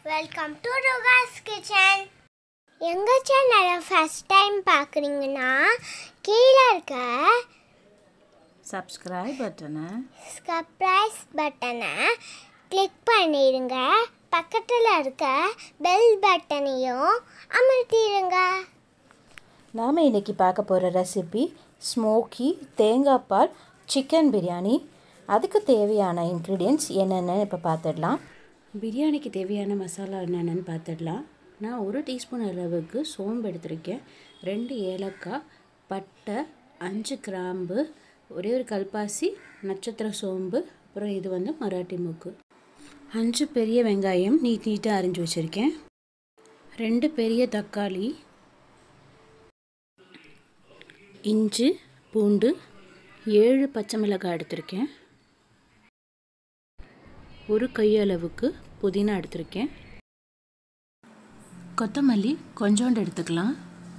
welcome to ரோகாஸ் kitchen எங்கள் சேனலை first time பார்க்குறீங்கன்னா கீழே இருக்க சப்ஸ்கிரைப் பட்டனை சர்ப்ரைஸ் பட்டனை கிளிக் பண்ணிடுங்க பக்கத்தில் இருக்க பெல் பட்டனையும் அமர்த்திடுங்க நாம் இன்னைக்கு பார்க்க போகிற ரெசிபி ஸ்மோக்கி தேங்காய் பால் சிக்கன் பிரியாணி அதுக்கு தேவையான இன்க்ரீடியன்ட்ஸ் என்னென்னு இப்போ பார்த்துடலாம் பிரியாணிக்கு தேவையான மசாலா என்னென்னு பார்த்துடலாம் நான் ஒரு டீஸ்பூன் அளவுக்கு சோம்பு எடுத்திருக்கேன் ரெண்டு ஏலக்காய் பட்டை அஞ்சு கிராம்பு ஒரே ஒரு கல்பாசி நட்சத்திர சோம்பு அப்புறம் இது வந்து மராட்டி மூக்கு அஞ்சு பெரிய வெங்காயம் நீட் நீட்டாக அரிஞ்சு வச்சுருக்கேன் ரெண்டு பெரிய தக்காளி இஞ்சி பூண்டு ஏழு பச்சை மிளகாய் எடுத்திருக்கேன் ஒரு கையளவுக்கு புதினா எடுத்திருக்கேன் கொத்தமல்லி கொஞ்சோண்டு எடுத்துக்கலாம்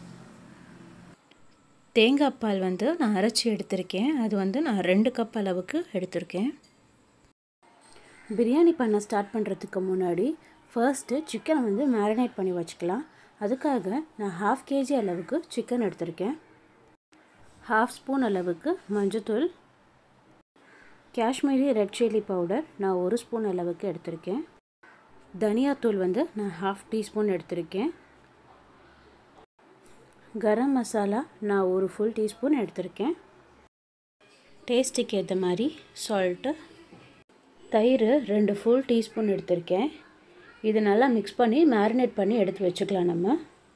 தேங்காய் பால் வந்து நான் அரைச்சி எடுத்திருக்கேன் அது வந்து நான் ரெண்டு கப் அளவுக்கு எடுத்திருக்கேன் பிரியாணி பண்ண ஸ்டார்ட் பண்ணுறதுக்கு முன்னாடி ஃபர்ஸ்ட்டு சிக்கனை வந்து மேரினேட் பண்ணி வச்சுக்கலாம் அதுக்காக நான் ஹாஃப் கேஜி அளவுக்கு சிக்கன் எடுத்திருக்கேன் ஹாஃப் ஸ்பூன் அளவுக்கு மஞ்சத்தூள் காஷ்மீரி ரெட் சில்லி பவுடர் நான் ஒரு ஸ்பூன் அளவுக்கு எடுத்திருக்கேன் தனியாத்தூள் வந்து நான் ஹாஃப் டீஸ்பூன் எடுத்திருக்கேன் கரம் மசாலா நான் ஒரு ஃபுல் டீஸ்பூன் எடுத்திருக்கேன் டேஸ்ட்டுக்கு ஏற்ற மாதிரி சால்ட்டு தயிர் ரெண்டு ஃபுல் டீஸ்பூன் எடுத்திருக்கேன் இது நல்லா மிக்ஸ் பண்ணி மேரினேட் பண்ணி எடுத்து வச்சுக்கலாம் நம்ம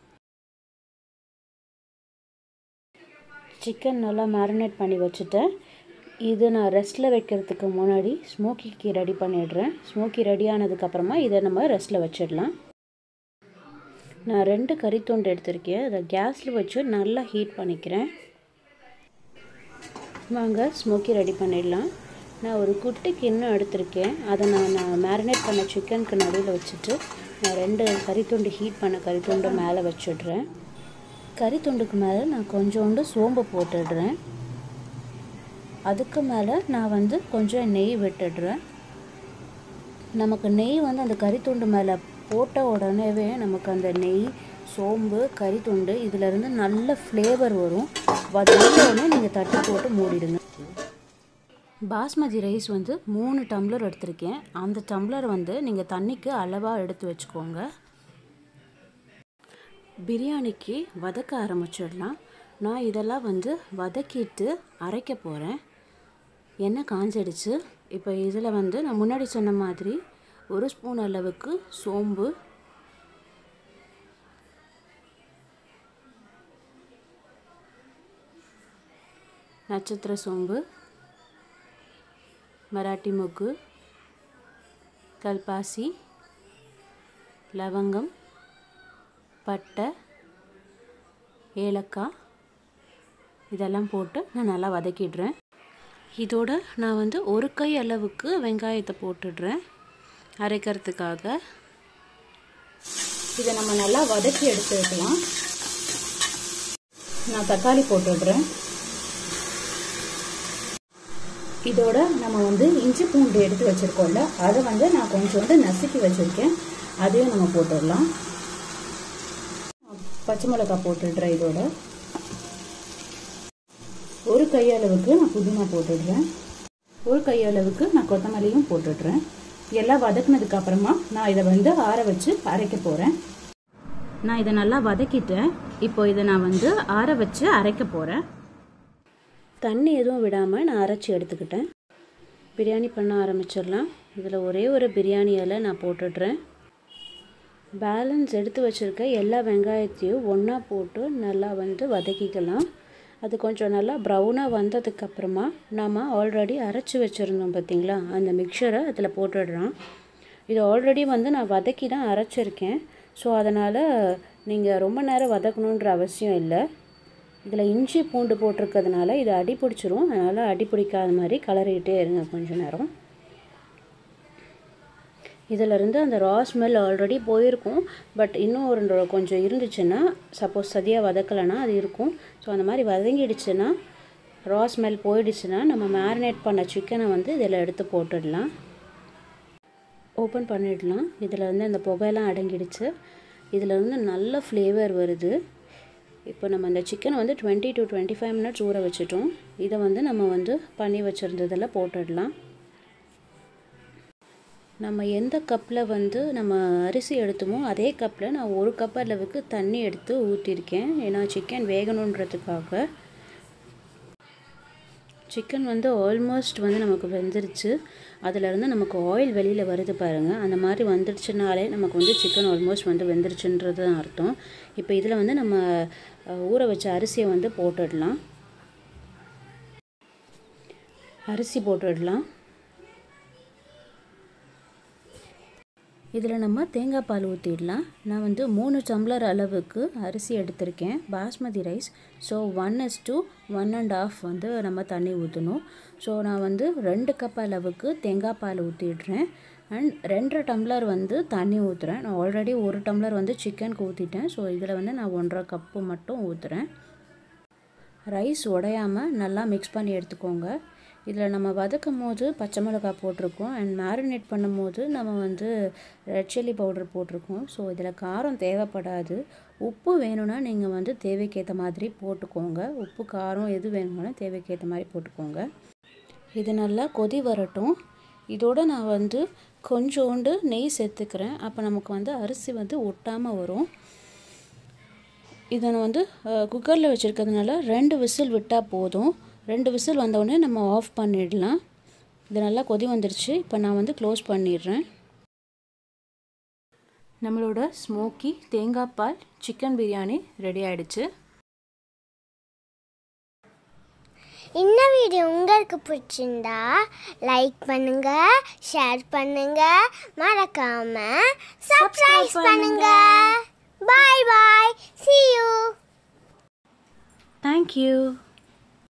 சிக்கன் நல்லா மேரினேட் பண்ணி வச்சுட்டேன் இது நான் ரெஸ்ட்டில் வைக்கிறதுக்கு முன்னாடி ஸ்மோக்கிக்கு ரெடி பண்ணிடுறேன் ஸ்மோக்கி ரெடி ஆனதுக்கப்புறமா இதை நம்ம ரெஸ்ட்டில் வச்சிடலாம் நான் ரெண்டு கறித்துண்டு எடுத்திருக்கேன் அதை கேஸில் வச்சு நல்லா ஹீட் பண்ணிக்கிறேன் வாங்க ஸ்மோக்கி ரெடி பண்ணிடலாம் நான் ஒரு குட்டி கிண்ணம் எடுத்திருக்கேன் அதை நான் நான் மேரினேட் பண்ண சிக்கனுக்கு நடுவில் வச்சுட்டு நான் ரெண்டு கறித்துண்டு ஹீட் பண்ண கறித்துண்டு மேலே வச்சிடுறேன் கறித்துண்டுக்கு மேலே நான் கொஞ்சோண்டு சோம்பு போட்டுடுறேன் அதுக்கு மேலே நான் வந்து கொஞ்சம் நெய் விட்டுடுறேன் நமக்கு நெய் வந்து அந்த கறித்துண்டு மேலே போட்ட உடனேவே நமக்கு அந்த நெய் சோம்பு கறித்துண்டு இதிலேருந்து நல்ல ஃப்ளேவர் வரும் உடனே நீங்கள் தட்டி போட்டு மூடிடுங்க பாஸ்மதி ரைஸ் வந்து மூணு டம்ளர் எடுத்திருக்கேன் அந்த டம்ளர் வந்து நீங்கள் தண்ணிக்கு அளவாக எடுத்து வச்சுக்கோங்க பிரியாணிக்கு வதக்க ஆரம்பிச்சிடலாம் நான் இதெல்லாம் வந்து வதக்கிட்டு அரைக்க போகிறேன் எண்ணெய் காஞ்சிடுச்சு இப்போ இதில் வந்து நான் முன்னாடி சொன்ன மாதிரி ஒரு ஸ்பூன் அளவுக்கு சோம்பு நட்சத்திர சோம்பு மராட்டி மொக்கு கல்பாசி லவங்கம் பட்டை ஏலக்காய் இதெல்லாம் போட்டு நான் நல்லா வதக்கிடுறேன் இதோட நான் வந்து ஒரு கை அளவுக்கு வெங்காயத்தை போட்டுடுறேன் அரைக்கிறதுக்காக இதை நம்ம நல்லா வதக்கி எடுத்து வைக்கலாம் நான் தக்காளி போட்டுடுறேன் இதோட நம்ம வந்து இஞ்சி பூண்டு எடுத்து வச்சுருக்கோம்ல அதை வந்து நான் கொஞ்சோண்டு நசுக்கி வச்சுருக்கேன் அதையும் நம்ம போட்டுடலாம் பச்சை மிளகாய் போட்டுடுறேன் இதோட ஒரு கையளவுக்கு நான் புதினா போட்டுடுறேன் ஒரு கையளவுக்கு நான் கொத்தமல்லியும் போட்டுடுறேன் எல்லாம் வதக்குனதுக்கு அப்புறமா நான் இதை வந்து ஆற வச்சு அரைக்க போகிறேன் நான் இதை நல்லா வதக்கிட்டேன் இப்போ இதை நான் வந்து ஆற வச்சு அரைக்க போகிறேன் தண்ணி எதுவும் விடாமல் நான் அரைச்சி எடுத்துக்கிட்டேன் பிரியாணி பண்ண ஆரம்பிச்சிடலாம் இதில் ஒரே ஒரு பிரியாணி இலை நான் போட்டுடுறேன் பேலன்ஸ் எடுத்து வச்சுருக்க எல்லா வெங்காயத்தையும் ஒன்றா போட்டு நல்லா வந்து வதக்கிக்கலாம் அது கொஞ்சம் நல்லா ப்ரௌனாக வந்ததுக்கப்புறமா நாம் ஆல்ரெடி அரைச்சி வச்சுருந்தோம் பார்த்திங்களா அந்த மிக்சரை அதில் போட்டுடுறோம் இது ஆல்ரெடி வந்து நான் வதக்கி தான் அரைச்சிருக்கேன் ஸோ அதனால் நீங்கள் ரொம்ப நேரம் வதக்கணுன்ற அவசியம் இல்லை இதில் இஞ்சி பூண்டு போட்டிருக்கிறதுனால இது அடி பிடிச்சிரும் அதனால் அடி பிடிக்காத மாதிரி கலரிக்கிட்டே இருங்க கொஞ்சம் நேரம் இதிலிருந்து அந்த ரா ஸ்மெல் ஆல்ரெடி போயிருக்கும் பட் இன்னும் ஒரு கொஞ்சம் இருந்துச்சுன்னா சப்போஸ் சதியாக வதக்கலைன்னா அது இருக்கும் ஸோ அந்த மாதிரி வதங்கிடுச்சுன்னா ரா ஸ்மெல் போயிடுச்சுன்னா நம்ம மேரினேட் பண்ண சிக்கனை வந்து இதில் எடுத்து போட்டுடலாம் ஓப்பன் பண்ணிடலாம் இதில் வந்து அந்த புகையெல்லாம் அடங்கிடுச்சு இதில் வந்து நல்ல ஃப்ளேவர் வருது இப்போ நம்ம இந்த சிக்கனை வந்து twenty to twenty five minutes ஊற வச்சுட்டோம் இதை வந்து நம்ம வந்து பண்ணி வச்சுருந்ததில் போட்டுடலாம் நம்ம எந்த கப்பில் வந்து நம்ம அரிசி எடுத்தோமோ அதே கப்பில் நான் ஒரு கப் அளவுக்கு தண்ணி எடுத்து ஊற்றிருக்கேன் ஏன்னா சிக்கன் வேகணுன்றதுக்காக சிக்கன் வந்து ஆல்மோஸ்ட் வந்து நமக்கு வெந்துருச்சு அதிலேருந்து நமக்கு ஆயில் வெளியில் வருது பாருங்கள் அந்த மாதிரி வந்துடுச்சுனாலே நமக்கு வந்து சிக்கன் ஆல்மோஸ்ட் வந்து வெந்துருச்சுன்றது தான் அர்த்தம் இப்போ இதில் வந்து நம்ம அஹ், ஊற வச்ச அரிசியை வந்து போட்டுடலாம் அரிசி போட்டுடலாம் இதில் நம்ம தேங்காய் பால் ஊற்றிடலாம் நான் வந்து மூணு டம்ளர் அளவுக்கு அரிசி எடுத்திருக்கேன் basmati rice so one is to one and half வந்து நம்ம தண்ணி ஊற்றணும் ஸோ நான் வந்து ரெண்டு கப் அளவுக்கு தேங்காய் பால் ஊற்றிடுறேன் அண்ட் ரெண்டரை டம்ளர் வந்து தண்ணி ஊற்றுறேன் நான் ஆல்ரெடி ஒரு டம்ளர் வந்து சிக்கனுக்கு ஊற்றிட்டேன் ஸோ இதில் வந்து நான் ஒன்றரை கப்பு மட்டும் ஊற்றுறேன் ரைஸ் உடையாமல் நல்லா மிக்ஸ் பண்ணி எடுத்துக்கோங்க இதில் நம்ம வதக்கும் போது பச்சை மிளகாய் போட்டிருக்கோம் அண்ட் மேரினேட் பண்ணும்போது நம்ம வந்து ரெட் சில்லி பவுடர் போட்டிருக்கோம் ஸோ இதில் காரம் தேவைப்படாது உப்பு வேணும்னா நீங்கள் வந்து தேவைக்கேற்ற மாதிரி போட்டுக்கோங்க உப்பு காரம் எது வேணும்னாலும் தேவைக்கேற்ற மாதிரி போட்டுக்கோங்க இது நல்லா கொதி வரட்டும் இதோட நான் வந்து கொஞ்சோண்டு நெய் சேர்த்துக்கிறேன் அப்போ நமக்கு வந்து அரிசி வந்து ஒட்டாமல் வரும் இதை நான் வந்து குக்கரில் வச்சுருக்கிறதுனால ரெண்டு விசில் விட்டால் போதும் ரெண்டு விசில் வந்தவுடனே நம்ம ஆஃப் பண்ணிடலாம் இது நல்லா கொதி வந்துருச்சு இப்போ நான் வந்து க்ளோஸ் பண்ணிடுறேன் நம்மளோட ஸ்மோக்கி தேங்காய் பால் சிக்கன் பிரியாணி ரெடி ஆயிடுச்சு இந்த வீடியோ உங்களுக்கு பிடிச்சிருந்தா லைக் பண்ணுங்க ஷேர் பண்ணுங்க மறக்காம சப்ஸ்கிரைப் பண்ணுங்க bye bye see you thank you